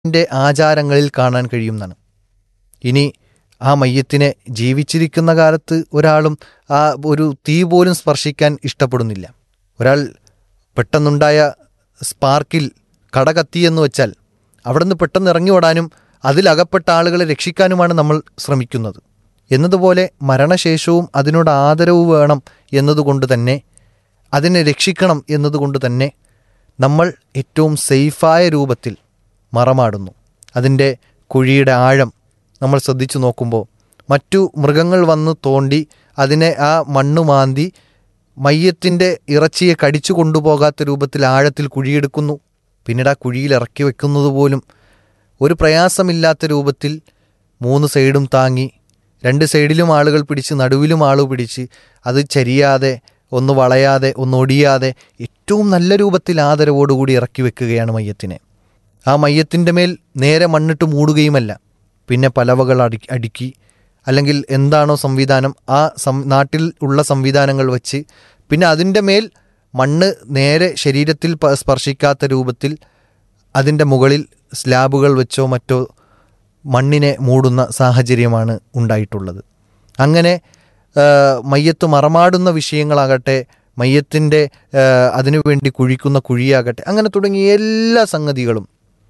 ൻ്റെ ആചാരങ്ങളിൽ കാണാൻ കഴിയുന്നതാണ് ഇനി ആ മയ്യത്തിനെ ജീവിച്ചിരിക്കുന്ന കാലത്ത് ഒരാളും ആ ഒരു തീ പോലും സ്പർശിക്കാൻ ഇഷ്ടപ്പെടുന്നില്ല ഒരാൾ പെട്ടെന്നുണ്ടായ സ്പാർക്കിൽ കട കത്തിയെന്ന് വെച്ചാൽ അവിടെ നിന്ന് പെട്ടെന്ന് ഇറങ്ങി ഓടാനും അതിലകപ്പെട്ട ആളുകളെ രക്ഷിക്കാനുമാണ് നമ്മൾ ശ്രമിക്കുന്നത് എന്നതുപോലെ മരണശേഷവും അതിനോട് ആദരവ് വേണം എന്നതുകൊണ്ട് തന്നെ അതിനെ രക്ഷിക്കണം എന്നതുകൊണ്ട് തന്നെ നമ്മൾ ഏറ്റവും സേഫായ രൂപത്തിൽ മറമാടുന്നു അതിൻ്റെ കുഴിയുടെ ആഴം നമ്മൾ ശ്രദ്ധിച്ചു നോക്കുമ്പോൾ മറ്റു മൃഗങ്ങൾ വന്ന് തോണ്ടി അതിനെ ആ മണ്ണ് മാന്തി മയ്യത്തിൻ്റെ ഇറച്ചിയെ കടിച്ചു കൊണ്ടുപോകാത്ത രൂപത്തിൽ ആഴത്തിൽ കുഴിയെടുക്കുന്നു പിന്നീട് ആ കുഴിയിൽ ഇറക്കി വെക്കുന്നത് പോലും ഒരു പ്രയാസമില്ലാത്ത രൂപത്തിൽ മൂന്ന് സൈഡും താങ്ങി രണ്ട് സൈഡിലും ആളുകൾ പിടിച്ച് നടുവിലും ആള് പിടിച്ച് അത് ചരിയാതെ ഒന്ന് വളയാതെ ഒന്ന് ഒടിയാതെ ഏറ്റവും നല്ല രൂപത്തിൽ ആദരവോടുകൂടി ഇറക്കി വെക്കുകയാണ് മയ്യത്തിനെ ആ മയ്യത്തിൻ്റെ മേൽ നേരെ മണ്ണിട്ട് മൂടുകയുമല്ല പിന്നെ പലവകൾ അടി അടുക്കി അല്ലെങ്കിൽ എന്താണോ സംവിധാനം ആ സം നാട്ടിൽ ഉള്ള സംവിധാനങ്ങൾ വെച്ച് പിന്നെ അതിൻ്റെ മേൽ മണ്ണ് നേരെ ശരീരത്തിൽ പ- സ്പർശിക്കാത്ത രൂപത്തിൽ അതിൻ്റെ മുകളിൽ സ്ലാബുകൾ വെച്ചോ മറ്റോ മണ്ണിനെ മൂടുന്ന സാഹചര്യമാണ് ഉണ്ടായിട്ടുള്ളത് അങ്ങനെ ആ, മയ്യത്ത് മറമാടുന്ന വിഷയങ്ങളാകട്ടെ മയ്യത്തിൻ്റെ ആ, അതിനുവേണ്ടി കുഴിക്കുന്ന കുഴിയാകട്ടെ അങ്ങനെ തുടങ്ങിയ എല്ലാ സംഗതികളും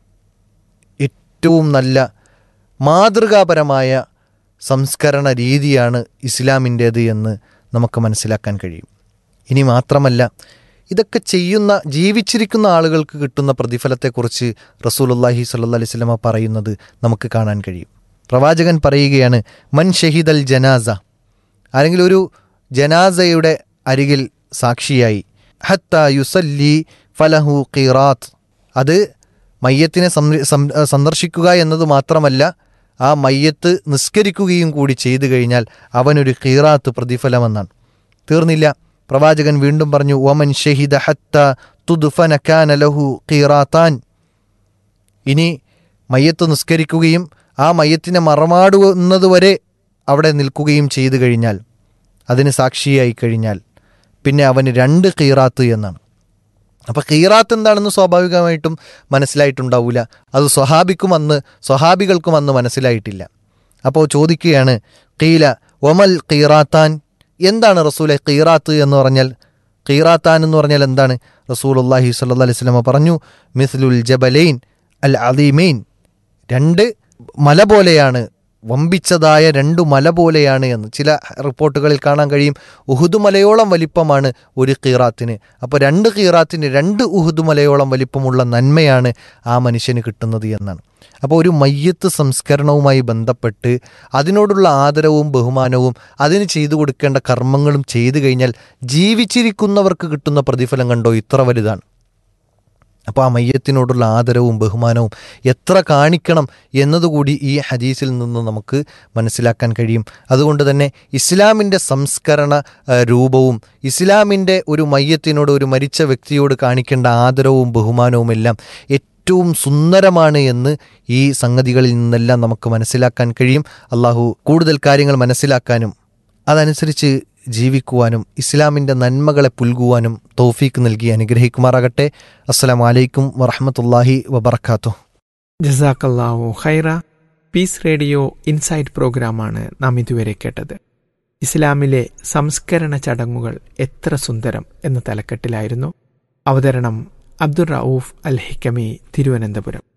ഏറ്റവും നല്ല മാതൃകാപരമായ സംസ്കരണ രീതിയാണ് ഇസ്ലാമിൻ്റേത് എന്ന് നമുക്ക് മനസ്സിലാക്കാൻ കഴിയും ഇനി മാത്രമല്ല ഇതൊക്കെ ചെയ്യുന്ന ജീവിച്ചിരിക്കുന്ന ആളുകൾക്ക് കിട്ടുന്ന പ്രതിഫലത്തെക്കുറിച്ച് റസൂലുള്ളാഹി സ്വല്ലല്ലാഹി അലൈഹി വസല്ലമ പറയുന്നത് നമുക്ക് കാണാൻ കഴിയും പ്രവാചകൻ പറയുകയാണ് മൻ ഷഹീദൽ ജനാസ ആരെങ്കിലും ഒരു ജനാസയുടെ അരികിൽ സാക്ഷിയായി ഹത്ത യുസല്ലി ഫലഹു ഖിറാത്ത് അത് മയ്യത്തിനെ സംര- സം- സന്ദർശിക്കുക എന്നത് മാത്രമല്ല ആ മയ്യത്ത് നിസ്കരിക്കുകയും കൂടി ചെയ്തു കഴിഞ്ഞാൽ അവനൊരു ഖീറാത്ത് പ്രതിഫലമെന്നാണ് തീർന്നില്ല പ്രവാചകൻ വീണ്ടും പറഞ്ഞു ഒമൻ ഷഹിദ ഹത്ത തുദ്ഫന കാന ലഹു ഖീറാത്താൻ ഇനി മയ്യത്ത് നിസ്കരിക്കുകയും ആ മയ്യത്തിനെ മറമാടുന്നതുവരെ അവിടെ നിൽക്കുകയും ചെയ്തു കഴിഞ്ഞാൽ അതിന് സാക്ഷിയായി കഴിഞ്ഞാൽ പിന്നെ അവന് രണ്ട് ഖീറാത്ത് എന്നാണ് അപ്പോൾ ഖീറാത്ത് എന്താണെന്ന് സ്വാഭാവികമായിട്ടും മനസ്സിലായിട്ടുണ്ടാവില്ല അത് സ്വഹാബിക്കും അന്ന് സ്വഹാബികൾക്കും അന്ന് മനസ്സിലായിട്ടില്ല അപ്പോൾ ചോദിക്കുകയാണ് ഖീല ഒമൽ ഖീറാത്താൻ എന്താണ് റസൂലെ ഖീറാത്ത് എന്ന് പറഞ്ഞാൽ ഖീറാത്താൻ എന്ന് പറഞ്ഞാൽ എന്താണ് റസൂൽ അള്ളാഹി സല്ലാ അലൈഹി സ്വലമ പറഞ്ഞു മിസ്ലുൽ ജബലൈൻ അൽ അലീമൈൻ രണ്ട് മല പോലെയാണ് വമ്പിച്ചതായ രണ്ടു മല പോലെയാണ് എന്ന് ചില റിപ്പോർട്ടുകളിൽ കാണാൻ കഴിയും ഉഹുദു മലയോളം വലിപ്പമാണ് ഒരു ഖീറാത്തിന് അപ്പോൾ രണ്ട് ഖീറാത്തിന് രണ്ട് ഉഹുദു മലയോളം വലിപ്പമുള്ള നന്മയാണ് ആ മനുഷ്യന് കിട്ടുന്നത് എന്നാണ് അപ്പോൾ ഒരു മയ്യത്ത് സംസ്കരണവുമായി ബന്ധപ്പെട്ട് അതിനോടുള്ള ആദരവും ബഹുമാനവും അതിന് ചെയ്തു കൊടുക്കേണ്ട കർമ്മങ്ങളും ചെയ്തു കഴിഞ്ഞാൽ ജീവിച്ചിരിക്കുന്നവർക്ക് കിട്ടുന്ന പ്രതിഫലം കണ്ടോ ഇത്ര വലുതാണ് അപ്പോൾ ആ മയ്യത്തിനോടുള്ള ആദരവും ബഹുമാനവും എത്ര കാണിക്കണം എന്നതുകൂടി ഈ ഹദീസിൽ നിന്ന് നമുക്ക് മനസ്സിലാക്കാൻ കഴിയും അതുകൊണ്ട് തന്നെ ഇസ്ലാമിൻ്റെ സംസ്കരണ ആ, രൂപവും ഇസ്ലാമിൻ്റെ ഒരു മയ്യത്തിനോട് ഒരു മരിച്ച വ്യക്തിയോട് കാണിക്കേണ്ട ആദരവും ബഹുമാനവും എല്ലാം ഏറ്റവും സുന്ദരമാണ് എന്ന് ഈ സംഗതികളിൽ നിന്നെല്ലാം നമുക്ക് മനസ്സിലാക്കാൻ കഴിയും അള്ളാഹു കൂടുതൽ കാര്യങ്ങൾ മനസ്സിലാക്കാനും അതനുസരിച്ച് ജീവിക്കുവാനും ഇസ്ലാമിൻ്റെ നന്മകളെ പുൽകുവാനും തൗഫീക്ക് നൽകി അനുഗ്രഹിക്കുമാറാകട്ടെ അസ്സലാമു അലൈക്കും വറഹമത്തല്ലാഹി വബർക്കാത്തു ജസാക്കല്ലാവു ഹൈറ പീസ് റേഡിയോ ഇൻസൈറ്റ് പ്രോഗ്രാമാണ് നാം ഇതുവരെ കേട്ടത് ഇസ്ലാമിലെ സംസ്കരണ ചടങ്ങുകൾ എത്ര സുന്ദരം എന്ന തലക്കെട്ടിലായിരുന്നു അവതരണം അബ്ദുർ റൌഫ് അൽ ഹിക്കമി തിരുവനന്തപുരം